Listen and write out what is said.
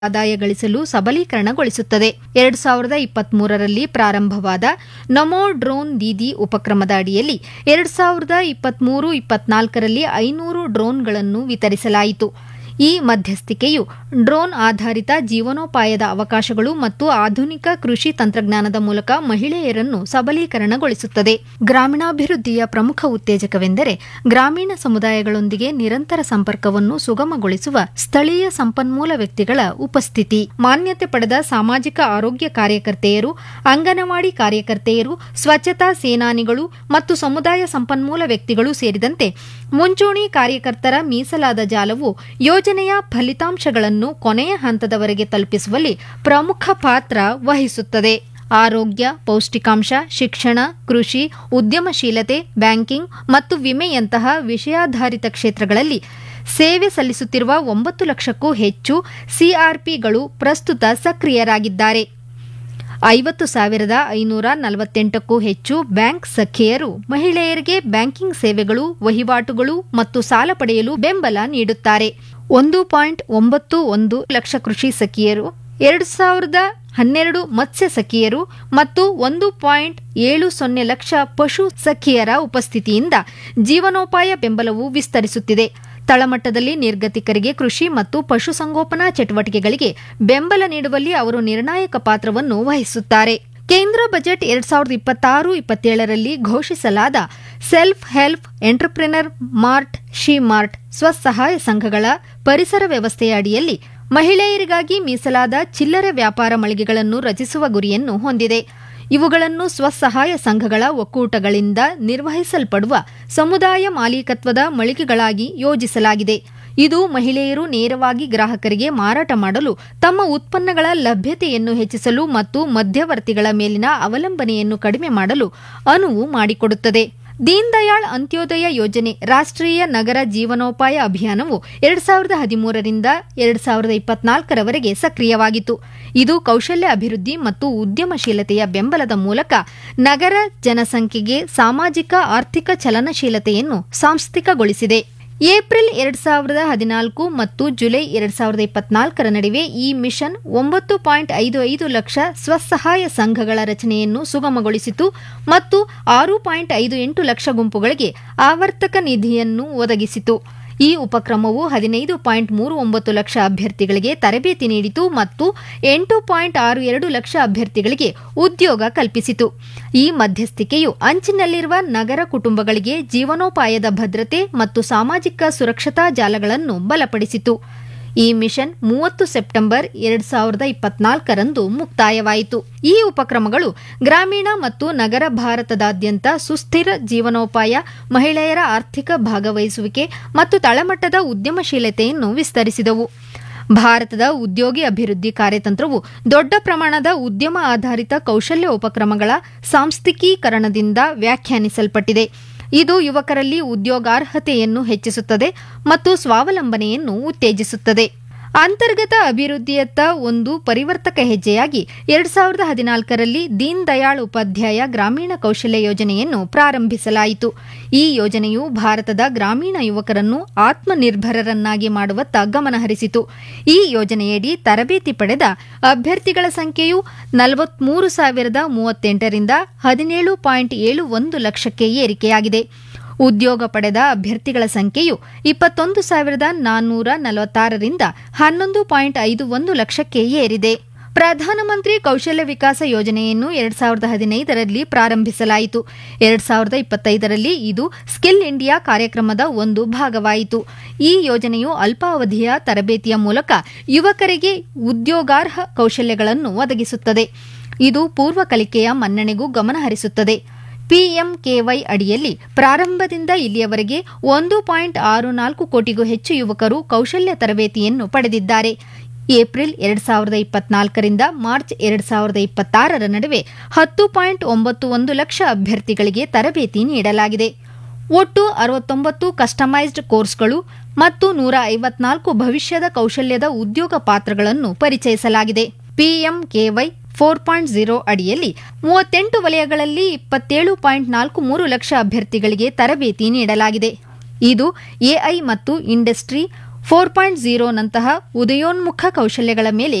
ಆದಾಯ ಗಳಿಸಲು ಸಬಲೀಕರಣಗೊಳಿಸುತ್ತದೆ ಎರಡು ಸಾವಿರದ ಇಪ್ಪತ್ಮೂರರಲ್ಲಿ ಪ್ರಾರಂಭವಾದ ನಮೋ ಡ್ರೋನ್ ದೀದಿ ಉಪಕ್ರಮದ ಅಡಿಯಲ್ಲಿ ಎರಡು ಸಾವಿರದ ಇಪ್ಪತ್ಮೂರು ಇಪ್ಪತ್ನಾಲ್ಕರಲ್ಲಿ ಐನೂರು ಡ್ರೋನ್ಗಳನ್ನು ವಿತರಿಸಲಾಯಿತು ಈ ಮಧ್ಯಸ್ಥಿಕೆಯು ಡ್ರೋನ್ ಆಧಾರಿತ ಜೀವನೋಪಾಯದ ಅವಕಾಶಗಳು ಮತ್ತು ಆಧುನಿಕ ಕೃಷಿ ತಂತ್ರಜ್ಞಾನದ ಮೂಲಕ ಮಹಿಳೆಯರನ್ನು ಸಬಲೀಕರಣಗೊಳಿಸುತ್ತದೆ ಗ್ರಾಮೀಣಾಭಿವೃದ್ಧಿಯ ಪ್ರಮುಖ ಉತ್ತೇಜಕವೆಂದರೆ ಗ್ರಾಮೀಣ ಸಮುದಾಯಗಳೊಂದಿಗೆ ನಿರಂತರ ಸಂಪರ್ಕವನ್ನು ಸುಗಮಗೊಳಿಸುವ ಸ್ಥಳೀಯ ಸಂಪನ್ಮೂಲ ವ್ಯಕ್ತಿಗಳ ಉಪಸ್ಥಿತಿ ಮಾನ್ಯತೆ ಪಡೆದ ಸಾಮಾಜಿಕ ಆರೋಗ್ಯ ಕಾರ್ಯಕರ್ತೆಯರು ಅಂಗನವಾಡಿ ಕಾರ್ಯಕರ್ತೆಯರು ಸ್ವಚ್ಛತಾ ಸೇನಾನಿಗಳು ಮತ್ತು ಸಮುದಾಯ ಸಂಪನ್ಮೂಲ ವ್ಯಕ್ತಿಗಳು ಸೇರಿದಂತೆ ಮುಂಚೂಣಿ ಕಾರ್ಯಕರ್ತರ ಮೀಸಲಾದ ಜಾಲವು ಯೋಜನೆಯ ಫಲಿತಾಂಶಗಳನ್ನು ಕೊನೆಯ ಹಂತದವರೆಗೆ ತಲುಪಿಸುವಲ್ಲಿ ಪ್ರಮುಖ ಪಾತ್ರ ವಹಿಸುತ್ತದೆ ಆರೋಗ್ಯ ಪೌಷ್ಟಿಕಾಂಶ ಶಿಕ್ಷಣ ಕೃಷಿ ಉದ್ಯಮಶೀಲತೆ ಬ್ಯಾಂಕಿಂಗ್ ಮತ್ತು ವಿಮೆಯಂತಹ ವಿಷಯಾಧಾರಿತ ಕ್ಷೇತ್ರಗಳಲ್ಲಿ ಸೇವೆ ಸಲ್ಲಿಸುತ್ತಿರುವ ಒಂಬತ್ತು ಲಕ್ಷಕ್ಕೂ ಹೆಚ್ಚು ಸಿಆರ್ಪಿಗಳು ಪ್ರಸ್ತುತ ಸಕ್ರಿಯರಾಗಿದ್ದಾರೆ ಐವತ್ತು ಸಾವಿರದ ಐನೂರ ನಲವತ್ತೆಂಟಕ್ಕೂ ಹೆಚ್ಚು ಬ್ಯಾಂಕ್ ಸಖಿಯರು ಮಹಿಳೆಯರಿಗೆ ಬ್ಯಾಂಕಿಂಗ್ ಸೇವೆಗಳು ವಹಿವಾಟುಗಳು ಮತ್ತು ಸಾಲ ಪಡೆಯಲು ಬೆಂಬಲ ನೀಡುತ್ತಾರೆ ಒಂದು ಪಾಯಿಂಟ್ ಒಂಬತ್ತು ಒಂದು ಲಕ್ಷ ಕೃಷಿ ಸಖಿಯರು ಎರಡು ಸಾವಿರದ ಹನ್ನೆರಡು ಮತ್ಸ್ಯ ಸಖಿಯರು ಮತ್ತು ಒಂದು ಪಾಯಿಂಟ್ ಏಳು ಸೊನ್ನೆ ಲಕ್ಷ ಪಶು ಸಖಿಯರ ಉಪಸ್ಥಿತಿಯಿಂದ ಜೀವನೋಪಾಯ ಬೆಂಬಲವು ವಿಸ್ತರಿಸುತ್ತಿದೆ ತಳಮಟ್ಟದಲ್ಲಿ ನಿರ್ಗತಿಕರಿಗೆ ಕೃಷಿ ಮತ್ತು ಪಶುಸಂಗೋಪನಾ ಚಟುವಟಿಕೆಗಳಿಗೆ ಬೆಂಬಲ ನೀಡುವಲ್ಲಿ ಅವರು ನಿರ್ಣಾಯಕ ಪಾತ್ರವನ್ನು ವಹಿಸುತ್ತಾರೆ ಕೇಂದ್ರ ಬಜೆಟ್ ಎರಡ್ ಸಾವಿರದ ಇಪ್ಪತ್ತಾರು ಇಪ್ಪತ್ತೇಳರಲ್ಲಿ ಘೋಷಿಸಲಾದ self help entrepreneur mart she mart ಸ್ವಸಹಾಯ ಸಂಘಗಳ ಪರಿಸರ ವ್ಯವಸ್ಥೆಯ ಅಡಿಯಲ್ಲಿ ಮಹಿಳೆಯರಿಗಾಗಿ ಮೀಸಲಾದ ಚಿಲ್ಲರೆ ವ್ಯಾಪಾರ ಮಳಿಗೆಗಳನ್ನು ರಚಿಸುವ ಗುರಿಯನ್ನು ಹೊಂದಿದೆ ಇವುಗಳನ್ನು ಸ್ವಸಹಾಯ ಸಂಘಗಳ ಒಕ್ಕೂಟಗಳಿಂದ ನಿರ್ವಹಿಸಲ್ಪಡುವ ಸಮುದಾಯ ಮಾಲೀಕತ್ವದ ಮಳಿಗೆಗಳಾಗಿ ಯೋಜಿಸಲಾಗಿದೆ ಇದು ಮಹಿಳೆಯರು ನೇರವಾಗಿ ಗ್ರಾಹಕರಿಗೆ ಮಾರಾಟ ಮಾಡಲು ತಮ್ಮ ಉತ್ಪನ್ನಗಳ ಲಭ್ಯತೆಯನ್ನು ಹೆಚ್ಚಿಸಲು ಮತ್ತು ಮಧ್ಯವರ್ತಿಗಳ ಮೇಲಿನ ಅವಲಂಬನೆಯನ್ನು ಕಡಿಮೆ ಮಾಡಲು ಅನುವು ಮಾಡಿಕೊಡುತ್ತದೆ ದೀನ್ ದಯಾಳ್ ಅಂತ್ಯೋದಯ ಯೋಜನೆ ರಾಷ್ಟ್ರೀಯ ನಗರ ಜೀವನೋಪಾಯ ಅಭಿಯಾನವು ಎರಡ್ ಸಾವಿರದ ಹದಿಮೂರರಿಂದ ಎರಡ್ ಸಾವಿರದ ಇಪ್ಪತ್ನಾಲ್ಕರವರೆಗೆ ಸಕ್ರಿಯವಾಗಿತ್ತು ಇದು ಕೌಶಲ್ಯ ಅಭಿವೃದ್ಧಿ ಮತ್ತು ಉದ್ಯಮಶೀಲತೆಯ ಬೆಂಬಲದ ಮೂಲಕ ನಗರ ಜನಸಂಖ್ಯೆಗೆ ಸಾಮಾಜಿಕ ಆರ್ಥಿಕ ಚಲನಶೀಲತೆಯನ್ನು ಸಾಂಸ್ಥಿಕಗೊಳಿಸಿದೆ ಏಪ್ರಿಲ್ ಎರಡ್ ಸಾವಿರದ ಹದಿನಾಲ್ಕು ಮತ್ತು ಜುಲೈ ಎರಡ್ ಸಾವಿರದ ಇಪ್ಪತ್ನಾಲ್ಕರ ನಡುವೆ ಈ ಮಿಷನ್ ಒಂಬತ್ತು ಪಾಯಿಂಟ್ ಐದು ಐದು ಲಕ್ಷ ಸ್ವಸಹಾಯ ಸಂಘಗಳ ರಚನೆಯನ್ನು ಸುಗಮಗೊಳಿಸಿತು ಮತ್ತು ಆರು ಪಾಯಿಂಟ್ ಐದು ಎಂಟು ಲಕ್ಷ ಗುಂಪುಗಳಿಗೆ ಆವರ್ತಕ ನಿಧಿಯನ್ನು ಒದಗಿಸಿತು ಈ ಉಪಕ್ರಮವು ಹದಿನೈದು ಪಾಯಿಂಟ್ ಮೂರು ಒಂಬತ್ತು ಲಕ್ಷ ಅಭ್ಯರ್ಥಿಗಳಿಗೆ ತರಬೇತಿ ನೀಡಿತು ಮತ್ತು ಎಂಟು ಪಾಯಿಂಟ್ ಆರು ಎರಡು ಲಕ್ಷ ಅಭ್ಯರ್ಥಿಗಳಿಗೆ ಉದ್ಯೋಗ ಕಲ್ಪಿಸಿತು ಈ ಮಧ್ಯಸ್ಥಿಕೆಯು ಅಂಚಿನಲ್ಲಿರುವ ನಗರ ಕುಟುಂಬಗಳಿಗೆ ಜೀವನೋಪಾಯದ ಭದ್ರತೆ ಮತ್ತು ಸಾಮಾಜಿಕ ಸುರಕ್ಷತಾ ಜಾಲಗಳನ್ನು ಬಲಪಡಿಸಿತು ಈ ಮಿಷನ್ ಮೂವತ್ತು ಸೆಪ್ಟೆಂಬರ್ ಎರಡ್ ಸಾವಿರದ ಇಪ್ಪತ್ನಾಲ್ಕರಂದು ಮುಕ್ತಾಯವಾಯಿತು ಈ ಉಪಕ್ರಮಗಳು ಗ್ರಾಮೀಣ ಮತ್ತು ನಗರ ಭಾರತದಾದ್ಯಂತ ಸುಸ್ಥಿರ ಜೀವನೋಪಾಯ ಮಹಿಳೆಯರ ಆರ್ಥಿಕ ಭಾಗವಹಿಸುವಿಕೆ ಮತ್ತು ತಳಮಟ್ಟದ ಉದ್ಯಮಶೀಲತೆಯನ್ನು ವಿಸ್ತರಿಸಿದವು ಭಾರತದ ಉದ್ಯೋಗಿ ಅಭಿವೃದ್ಧಿ ಕಾರ್ಯತಂತ್ರವು ದೊಡ್ಡ ಪ್ರಮಾಣದ ಉದ್ಯಮ ಆಧಾರಿತ ಕೌಶಲ್ಯ ಉಪಕ್ರಮಗಳ ಸಾಂಸ್ಥಿಕೀಕರಣದಿಂದ ವ್ಯಾಖ್ಯಾನಿಸಲ್ಪಟ್ಟಿದೆ ಇದು ಯುವಕರಲ್ಲಿ ಉದ್ಯೋಗಾರ್ಹತೆಯನ್ನು ಹೆಚ್ಚಿಸುತ್ತದೆ ಮತ್ತು ಸ್ವಾವಲಂಬನೆಯನ್ನು ಉತ್ತೇಜಿಸುತ್ತದೆ ಅಂತರ್ಗತ ಅಭಿವೃದ್ಧಿಯತ್ತ ಒಂದು ಪರಿವರ್ತಕ ಹೆಜ್ಜೆಯಾಗಿ ಎರಡ್ ಸಾವಿರದ ಹದಿನಾಲ್ಕರಲ್ಲಿ ದೀನ್ ದಯಾಳ್ ಉಪಾಧ್ಯಾಯ ಗ್ರಾಮೀಣ ಕೌಶಲ್ಯ ಯೋಜನೆಯನ್ನು ಪ್ರಾರಂಭಿಸಲಾಯಿತು ಈ ಯೋಜನೆಯು ಭಾರತದ ಗ್ರಾಮೀಣ ಯುವಕರನ್ನು ಆತ್ಮನಿರ್ಭರರನ್ನಾಗಿ ಮಾಡುವತ್ತ ಗಮನಹರಿಸಿತು ಈ ಯೋಜನೆಯಡಿ ತರಬೇತಿ ಪಡೆದ ಅಭ್ಯರ್ಥಿಗಳ ಸಂಖ್ಯೆಯು ನಲವತ್ಮೂರು ಸಾವಿರದ ಮೂವತ್ತೆಂಟರಿಂದ ಹದಿನೇಳು ಪಾಯಿಂಟ್ ಏಳು ಒಂದು ಲಕ್ಷಕ್ಕೆ ಏರಿಕೆಯಾಗಿದೆ ಉದ್ಯೋಗ ಪಡೆದ ಅಭ್ಯರ್ಥಿಗಳ ಸಂಖ್ಯೆಯು ಇಪ್ಪತ್ತೊಂದು ಸಾವಿರದ ನಾನ್ನೂರ ನಲವತ್ತಾರರಿಂದ ಹನ್ನೊಂದು ಪಾಯಿಂಟ್ ಐದು ಒಂದು ಲಕ್ಷಕ್ಕೆ ಏರಿದೆ ಪ್ರಧಾನಮಂತ್ರಿ ಕೌಶಲ್ಯ ವಿಕಾಸ ಯೋಜನೆಯನ್ನು ಎರಡ್ ಸಾವಿರದ ಹದಿನೈದರಲ್ಲಿ ಪ್ರಾರಂಭಿಸಲಾಯಿತು ಎರಡ್ ಸಾವಿರದ ಇಪ್ಪತ್ತೈದರಲ್ಲಿ ಇದು ಸ್ಕಿಲ್ ಇಂಡಿಯಾ ಕಾರ್ಯಕ್ರಮದ ಒಂದು ಭಾಗವಾಯಿತು ಈ ಯೋಜನೆಯು ಅಲ್ಪಾವಧಿಯ ತರಬೇತಿಯ ಮೂಲಕ ಯುವಕರಿಗೆ ಉದ್ಯೋಗಾರ್ಹ ಕೌಶಲ್ಯಗಳನ್ನು ಒದಗಿಸುತ್ತದೆ ಇದು ಪೂರ್ವ ಕಲಿಕೆಯ ಮನ್ನಣೆಗೂ ಗಮನಹರಿಸುತ್ತದೆ ಪಿಎಂಕೆವೈ ಅಡಿಯಲ್ಲಿ ಪ್ರಾರಂಭದಿಂದ ಇಲ್ಲಿಯವರೆಗೆ ಒಂದು ಪಾಯಿಂಟ್ ಆರು ನಾಲ್ಕು ಕೋಟಿಗೂ ಹೆಚ್ಚು ಯುವಕರು ಕೌಶಲ್ಯ ತರಬೇತಿಯನ್ನು ಪಡೆದಿದ್ದಾರೆ ಏಪ್ರಿಲ್ ಎರಡ್ ಸಾವಿರದ ಇಪ್ಪತ್ನಾಲ್ಕರಿಂದ ಮಾರ್ಚ್ ಎರಡ್ ಸಾವಿರದ ಇಪ್ಪತ್ತಾರರ ನಡುವೆ ಹತ್ತು ಪಾಯಿಂಟ್ ಒಂಬತ್ತು ಒಂದು ಲಕ್ಷ ಅಭ್ಯರ್ಥಿಗಳಿಗೆ ತರಬೇತಿ ನೀಡಲಾಗಿದೆ ಒಟ್ಟು ಅರವತ್ತೊಂಬತ್ತು ಕಸ್ಟಮೈಸ್ಡ್ ಕೋರ್ಸ್ಗಳು ಮತ್ತು ನೂರ ಐವತ್ನಾಲ್ಕು ಭವಿಷ್ಯದ ಕೌಶಲ್ಯದ ಉದ್ಯೋಗ ಪಾತ್ರಗಳನ್ನು ಪರಿಚಯಿಸಲಾಗಿದೆ ಪಿಎಂಕೆವೈ ಫೋರ್ ಪಾಯಿಂಟ್ ಝೀರೋ ಅಡಿಯಲ್ಲಿ ಮೂವತ್ತೆಂಟು ವಲಯಗಳಲ್ಲಿ ಇಪ್ಪತ್ತೇಳು ಪಾಯಿಂಟ್ ನಾಲ್ಕು ಮೂರು ಲಕ್ಷ ಅಭ್ಯರ್ಥಿಗಳಿಗೆ ತರಬೇತಿ ನೀಡಲಾಗಿದೆ ಇದು ಎಐ ಮತ್ತು ಇಂಡಸ್ಟ್ರಿ ಫೋರ್ ಪಾಯಿಂಟ್ ಝೀರೋನಂತಹ ಉದಯೋನ್ಮುಖ ಕೌಶಲ್ಯಗಳ ಮೇಲೆ